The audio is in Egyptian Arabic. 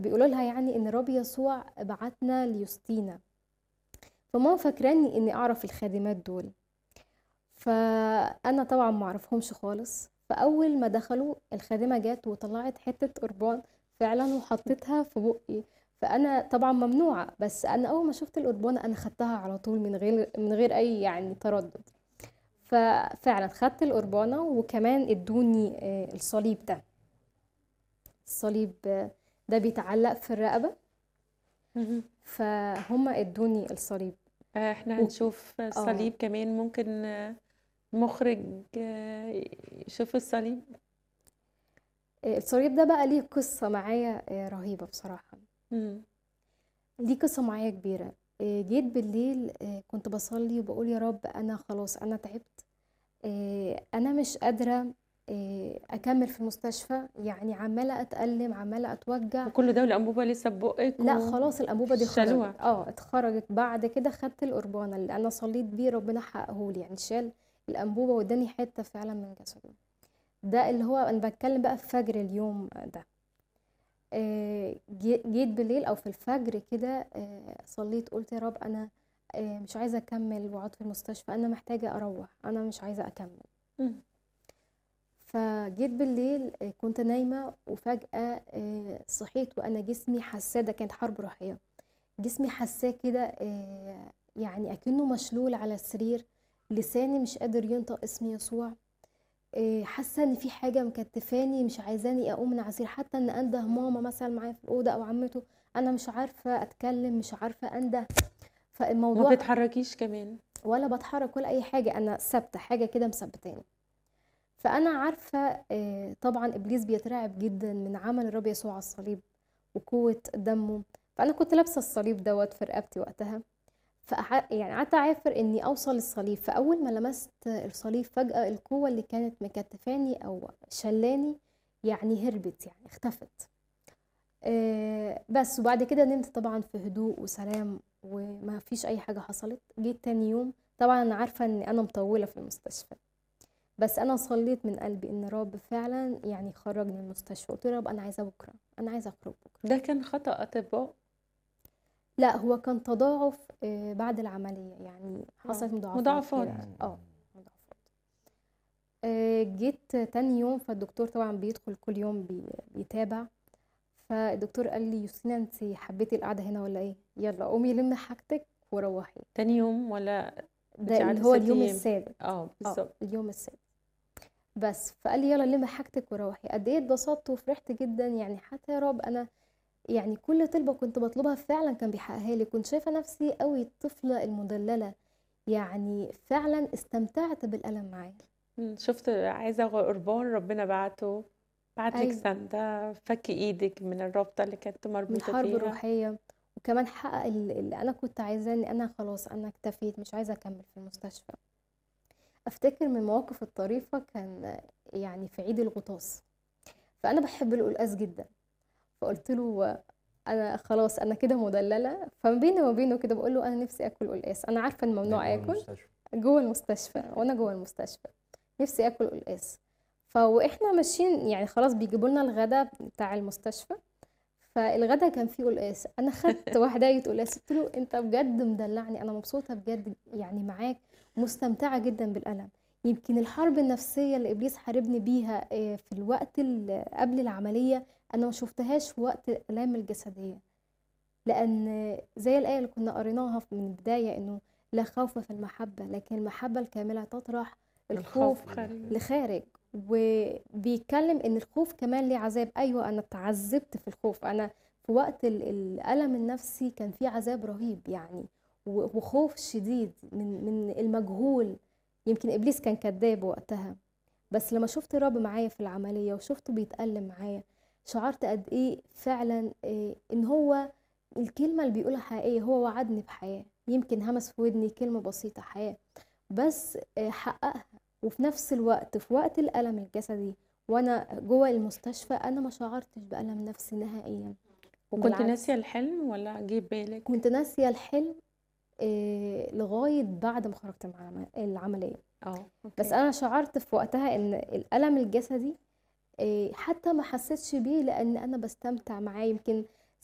بيقولوا لها يعني ان رب يسوع بعتنا ليوستينا فماما فاكراني اني اعرف الخادمات دول فانا طبعا ما اعرفهمش خالص فاول ما دخلوا الخادمه جت وطلعت حته قربان فعلا وحطيتها في بقي فانا طبعا ممنوعه بس انا اول ما شفت القربان انا خدتها على طول من غير من غير اي يعني تردد ففعلا خدت القربانه وكمان ادوني آه، الصليب ده الصليب آه، ده بيتعلق في الرقبه مهم. فهم ادوني الصليب آه، احنا و- هنشوف الصليب كمان ممكن آه، مخرج آه، يشوف الصليب آه، الصليب ده بقى ليه قصه معايا آه، رهيبه بصراحه مم. دي قصة معايا كبيرة إيه، جيت بالليل إيه، كنت بصلي وبقول يا رب أنا خلاص أنا تعبت إيه، أنا مش قادرة إيه، أكمل في المستشفى يعني عمالة أتألم عمالة أتوجع وكل ده والأنبوبة لسه ببقك لا و- خلاص الأنبوبة دي شالوها. خرجت اه اتخرجت بعد كده خدت القربانة اللي أنا صليت بيه ربنا حققهولي يعني شال الأنبوبة واداني حتة فعلا من جسدي ده اللي هو أنا بتكلم بقى في فجر اليوم ده آه، جي- جيت بالليل او في الفجر كده آه، صليت قلت يا رب انا آه، مش عايزه اكمل واقعد في المستشفى انا محتاجه اروح انا مش عايزه اكمل مم. فجيت بالليل آه، كنت نايمه وفجاه آه، صحيت وانا جسمي حساه ده كانت حرب روحيه جسمي حساه كده آه، يعني اكنه مشلول على السرير لساني مش قادر ينطق اسم يسوع إيه، حاسه ان في حاجه مكتفاني مش عايزاني اقوم من على السرير حتى ان انده ماما مثلا معايا في الاوضه او عمته انا مش عارفه اتكلم مش عارفه انده ما فالموضوع بتحركيش كمان ولا بتحرك ولا اي حاجه انا ثابته حاجه كده مثبتاني فانا عارفه آه، طبعا ابليس بيترعب جدا من عمل الرب يسوع على الصليب وقوه دمه فانا كنت لابسه الصليب دوت في رقبتي وقتها فأح... يعني قعدت اعافر اني اوصل للصليب فاول ما لمست الصليب فجاه القوه اللي كانت مكتفاني او شلاني يعني هربت يعني اختفت آه، بس وبعد كده نمت طبعا في هدوء وسلام وما فيش اي حاجه حصلت جيت تاني يوم طبعا انا عارفه ان انا مطوله في المستشفى بس انا صليت من قلبي ان رب فعلا يعني خرجني من المستشفى قلت له يا رب انا عايزه بكره انا عايزه اخرج بكره ده كان خطأ أطباء لا هو كان تضاعف آه، بعد العمليه يعني حصلت مضاعفات مضاعفات. كتيرة. اه مضاعفات آه، جيت تاني يوم فالدكتور طبعا بيدخل كل يوم بي- بيتابع فالدكتور قال لي يوسينا انت حبيتي القعده هنا ولا ايه يلا قومي لمي حاجتك وروحي تاني يوم ولا ده قعدتي اللي هو ست اليوم أيام. السابع اه اه بالظبط اليوم السابع بس فقال لي يلا لمي حاجتك وروحي قد ايه اتبسطت وفرحت جدا يعني حتى يا رب انا يعني كل طلبة كنت بطلبها فعلا كان بيحققها لي كنت شايفة نفسي قوي الطفلة المدللة يعني فعلا استمتعت بالألم معاه مم، شفت عايزة قربان ربنا بعته بعت لك أيوة. سندة فك ايدك من الرابطة اللي كانت من مربوطة الحرب فيها الروحية وكمان حقق ال- اللي أنا كنت عايزاه إن أنا خلاص أنا اكتفيت مش عايزة أكمل في المستشفى أفتكر من المواقف الطريفة كان يعني في عيد الغطاس فأنا بحب القلقاس جدا فقلت له أنا خلاص أنا كده مدللة فما بيني وما بينه كده بقول له أنا نفسي آكل قلقاس أنا عارفة إن ممنوع جوه آكل المستشفى. جوه المستشفى وانا جوه المستشفى نفسي اكل قلقاس فاحنا ماشيين يعني خلاص بيجيبوا لنا الغدا بتاع المستشفى فالغدا كان فيه قلقاس انا خدت واحده قلقاس قلت له انت بجد مدلعني انا مبسوطه بجد يعني معاك مستمتعه جدا بالالم يمكن الحرب النفسيه اللي ابليس حاربني بيها آه، في الوقت اللي قبل العمليه انا ما شفتهاش في وقت الالام الجسديه لان زي الايه اللي كنا قريناها من البدايه انه لا خوف في المحبه لكن المحبه الكامله تطرح الخوف خارج لخارج وبيتكلم ان الخوف كمان ليه عذاب ايوه انا تعذبت في الخوف انا في وقت ال- الالم النفسي كان في عذاب رهيب يعني و- وخوف شديد من من المجهول يمكن ابليس كان كذاب وقتها بس لما شفت الرب معايا في العمليه وشفته بيتألم معايا شعرت قد ايه فعلا إيه ان هو الكلمه اللي بيقولها حقيقيه هو وعدني بحياه يمكن همس في ودني كلمه بسيطه حياه بس آه، حققها وفي نفس الوقت في وقت الألم الجسدي وأنا جوه المستشفى أنا ما شعرتش بألم نفسي نهائيا وكنت بالعكس. ناسية الحلم ولا جه بالك كنت ناسية الحلم آه، لغاية بعد ما خرجت من العم- العملية اه بس اوكي أنا شعرت في وقتها إن الألم الجسدي آه، حتى ما حسيتش بيه لأن أنا بستمتع معاه يمكن